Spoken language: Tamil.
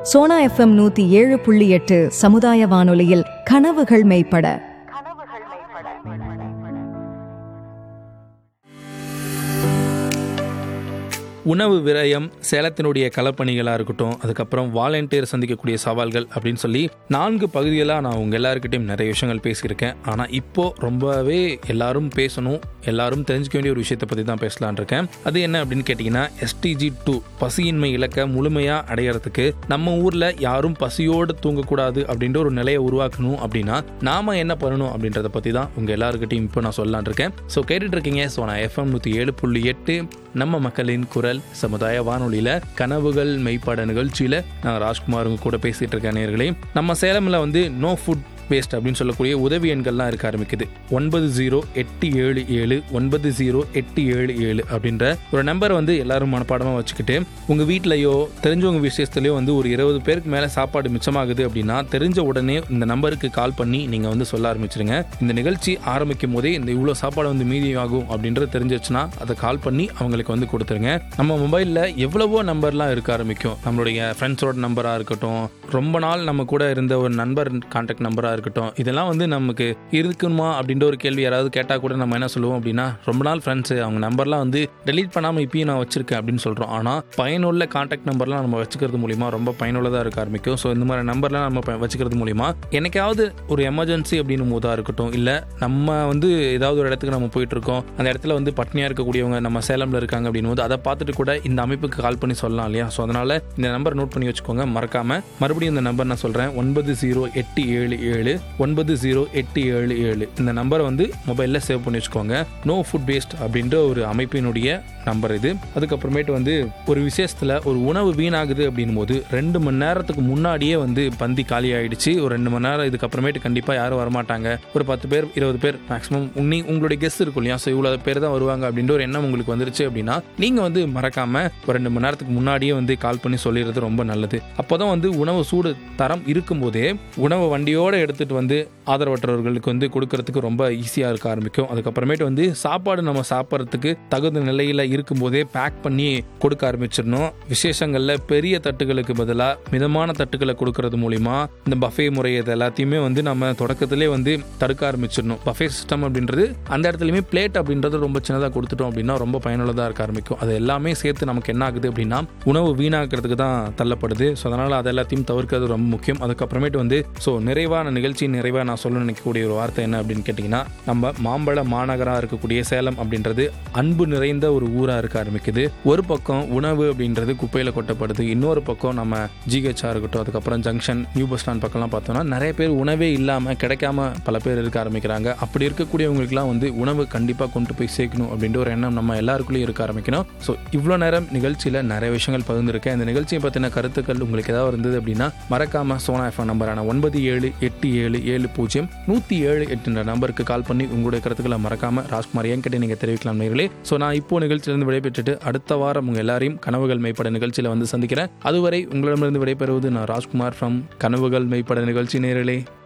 சோனா எஃப்எம் நூத்தி ஏழு புள்ளி எட்டு சமுதாய வானொலியில் கனவுகள் மெய்ப்பட உணவு விரயம் சேலத்தினுடைய களப்பணிகளாக இருக்கட்டும் அதுக்கப்புறம் வாலண்டியர் சந்திக்கக்கூடிய சவால்கள் அப்படின்னு சொல்லி நான்கு பகுதிகளாக நான் உங்கள் எல்லாருக்கிட்டையும் நிறைய விஷயங்கள் பேசியிருக்கேன் ஆனால் இப்போ ரொம்பவே எல்லாரும் பேசணும் எல்லாரும் தெரிஞ்சுக்க வேண்டிய ஒரு விஷயத்தை பற்றி தான் பேசலான் இருக்கேன் அது என்ன அப்படின்னு கேட்டிங்கன்னா எஸ்டிஜி டூ பசியின்மை இலக்க முழுமையாக அடையிறதுக்கு நம்ம ஊரில் யாரும் பசியோடு தூங்கக்கூடாது அப்படின்ற ஒரு நிலையை உருவாக்கணும் அப்படின்னா நாம என்ன பண்ணணும் அப்படின்றத பற்றி தான் உங்கள் எல்லாருக்கிட்டையும் இப்போ நான் சொல்லலான் இருக்கேன் ஸோ கேட்டுட்டு இருக்கீங்க ஸோ நான் எஃப்எம் நூற்றி ஏழு புள்ளி எட்டு நம்ம மக்களின் குரல் சமுதாய வானொலியில் கனவுகள் மெய்ப்பாட நிகழ்ச்சியில் நான் ராஜ்குமார் உங்க கூட பேசிட்டு இருக்கேன் நேர்களே நம்ம சேலமில் வந்து நோ ஃபுட் வேஸ்ட் அப்படின்னு சொல்லக்கூடிய உதவி எண்கள்லாம் இருக்க ஆரம்பிக்குது ஒன்பது ஜீரோ எட்டு ஏழு ஏழு ஒன்பது ஜீரோ எட்டு ஏழு ஏழு அப்படின்ற ஒரு நம்பரை வந்து எல்லாரும் மனப்பாடமாக வச்சுக்கிட்டு உங்கள் வீட்லையோ தெரிஞ்சவங்க விசேஷத்துலையோ வந்து ஒரு இருபது பேருக்கு மேலே சாப்பாடு மிச்சமாகுது அப்படின்னா தெரிஞ்ச உடனே இந்த நம்பருக்கு கால் பண்ணி நீங்கள் வந்து சொல்ல ஆரம்பிச்சிருங்க இந்த நிகழ்ச்சி ஆரம்பிக்கும் போதே இந்த இவ்வளோ சாப்பாடு வந்து மீதி ஆகும் அப்படின்றது தெரிஞ்சிச்சுன்னா அதை கால் பண்ணி அவங்களுக்கு வந்து கொடுத்துருங்க நம்ம மொபைலில் எவ்வளவோ நம்பர்லாம் இருக்க ஆரம்பிக்கும் நம்மளுடைய ஃப்ரெண்ட்ஸோட நம்பராக இருக்கட்டும் ரொம்ப நாள் நம்ம கூட இருந்த ஒரு நண்பர் கான்டாக்ட் நம்பராக இருக்கட்டும் இதெல்லாம் வந்து நமக்கு இருக்கணுமா அப்படின்ற ஒரு கேள்வி யாராவது கேட்டால் கூட நம்ம என்ன சொல்லுவோம் அப்படின்னா ரொம்ப நாள் ஃப்ரெண்ட்ஸு அவங்க நம்பர்லாம் வந்து டெலீட் பண்ணாமல் இப்பயும் நான் வச்சிருக்கேன் அப்படின்னு சொல்கிறோம் ஆனால் பயனுள்ள கான்டாக்ட் நம்பர்லாம் நம்ம வச்சுக்கிறது மூலிமா ரொம்ப பயனுள்ளதாக இருக்க ஆரம்பிக்கும் ஸோ இந்த மாதிரி நம்பர்லாம் நம்ம ப- வச்சுக்கிறது மூலிமா என்னைக்காவது ஒரு எமர்ஜென்சி அப்படின்னு போதாக இருக்கட்டும் இல்லை நம்ம வந்து ஏதாவது ஒரு இடத்துக்கு நம்ம போயிட்டு இருக்கோம் அந்த இடத்துல வந்து பட்னியாக இருக்கக்கூடியவங்க நம்ம சேலமில் இருக்காங்க அப்படின்னு போது அதை பார்த்துட்டு கூட இந்த அமைப்புக்கு கால் பண்ணி சொல்லலாம் இல்லையா ஸோ அதனால இந்த நம்பர் நோட் பண்ணி வச்சுக்கோங்க மறக்காம மறுபடியும் இந்த நம்பர் நான் சொல்கிறேன் ஒன்பது ஜீரோ எட்டு ஏழு ஏழு ஒன்பது ஜீரோ எட்டு ஏழு ஏழு இந்த நம்பரை வந்து மொபைலில் சேவ் பண்ணி வச்சுக்கோங்க நோ ஃபுட் வேஸ்ட் அப்படின்ற ஒரு அமைப்பினுடைய நம்பர் இது அதுக்கப்புறமேட்டு வந்து ஒரு விசேஷத்தில் ஒரு உணவு வீணாகுது அப்படின்னும் போது ரெண்டு மணி நேரத்துக்கு முன்னாடியே வந்து பந்தி காலி ஆயிடுச்சு ஒரு ரெண்டு மணி நேரம் இதுக்கப்புறமேட்டு கண்டிப்பாக யாரும் வரமாட்டாங்க ஒரு பத்து பேர் இருபது பேர் மேக்ஸிமம் உன்னி உங்களுடைய கெஸ்ட் இருக்கும் இல்லையா ஸோ இவ்வளோ பேர் தான் வருவாங்க அப்படின்ற ஒரு எண்ணம் உங்களுக்கு வந்துருச்சு அப்படின்னா நீங்கள் வந்து மறக்காம ஒரு ரெண்டு மணி நேரத்துக்கு முன்னாடியே வந்து கால் பண்ணி சொல்லிடுறது ரொம்ப நல்லது அப்போ தான் வந்து உணவு சூடு தரம் இருக்கும்போதே உணவு வண்டியோடு எடுத்துகிட்டு வந்து ஆதரவற்றவர்களுக்கு வந்து கொடுக்கறதுக்கு ரொம்ப ஈஸியாக இருக்க ஆரம்பிக்கும் அதுக்கப்புறமேட்டு வந்து சாப்பாடு நம்ம சாப்பிட்றதுக்கு தகுந்த நிலையில் இருக்கும்போதே பேக் பண்ணி கொடுக்க ஆரம்பிச்சிடணும் விசேஷங்களில் பெரிய தட்டுகளுக்கு பதிலாக மிதமான தட்டுகளை கொடுக்கறது மூலிமா இந்த பஃபே முறை இது எல்லாத்தையுமே வந்து நம்ம தொடக்கத்திலே வந்து தடுக்க ஆரம்பிச்சிடணும் பஃபே சிஸ்டம் அப்படின்றது அந்த இடத்துலையுமே பிளேட் அப்படின்றது ரொம்ப சின்னதாக கொடுத்துட்டோம் அப்படின்னா ரொம்ப பயனுள்ளதாக இருக்க ஆரம்பிக்கும் அது எல்லாமே சேர்த்து நமக்கு என்ன ஆகுது அப்படின்னா உணவு வீணாக்கிறதுக்கு தான் தள்ளப்படுது ஸோ அதனால் அது எல்லாத்தையும் தவிர்க்கிறது ரொம்ப முக்கியம் அதுக்கப்புறமேட்டு வந்து ஸோ நிறைவான நிகழ்ச்சி நிறைவாக நான் சொல்ல நினைக்கக்கூடிய ஒரு வார்த்தை என்ன அப்படின்னு கேட்டிங்கன்னா நம்ம மாம்பழ மாநகராக இருக்கக்கூடிய சேலம் அப்படின்றது அன்பு நிறைந்த ஒரு ஊராக இருக்க ஆரம்பிக்குது ஒரு பக்கம் உணவு அப்படின்றது குப்பையில் கொட்டப்படுது இன்னொரு பக்கம் நம்ம ஜிஹெச்ஆ இருக்கட்டும் அதுக்கப்புறம் ஜங்ஷன் நியூ பஸ் ஸ்டாண்ட் பக்கம்லாம் பார்த்தோம்னா நிறைய பேர் உணவே இல்லாமல் கிடைக்காம பல பேர் இருக்க ஆரம்பிக்கிறாங்க அப்படி இருக்கக்கூடியவங்களுக்குலாம் வந்து உணவு கண்டிப்பாக கொண்டு போய் சேர்க்கணும் அப்படின்ற ஒரு எண்ணம் நம்ம எல்லாருக்குள்ளேயும் இருக்க ஆரம்பிக்கணும் ஸோ இவ்வளோ நேரம் நிகழ்ச்சியில் நிறைய விஷயங்கள் பகிர்ந்துருக்கேன் இந்த நிகழ்ச்சியை பற்றின கருத்துக்கள் உங்களுக்கு ஏதாவது இருந்தது அப்படின்னா மறக்காம சோனா எஃப்எம் நம்பரான ஒன்பது ஏழு எட்டு ஏழு ஏழு பூஜ்ஜியம் நூற்றி ஏழு எட்டுன்ற நம்பருக்கு கால் பண்ணி உங்களுடைய கருத்துக்களை மறக்காம ராஜ்குமார் என்கிட்ட நீங்கள் தெரிவிக்கலாம் நேர்களே ஸோ நான் இப்போ நிகழ்ச்சியிலிருந்து விடைபெற்றுட்டு அடுத்த வாரம் உங்கள் எல்லாரையும் கனவுகள் மெய்ப்பட நிகழ்ச்சியில் வந்து சந்திக்கிறேன் அதுவரை உங்களிடமிருந்து விடைபெறுவது நான் ராஜ்குமார் ஃப்ரம் கனவுகள் மெய்ப்பட நிகழ்ச்சி நேர்களே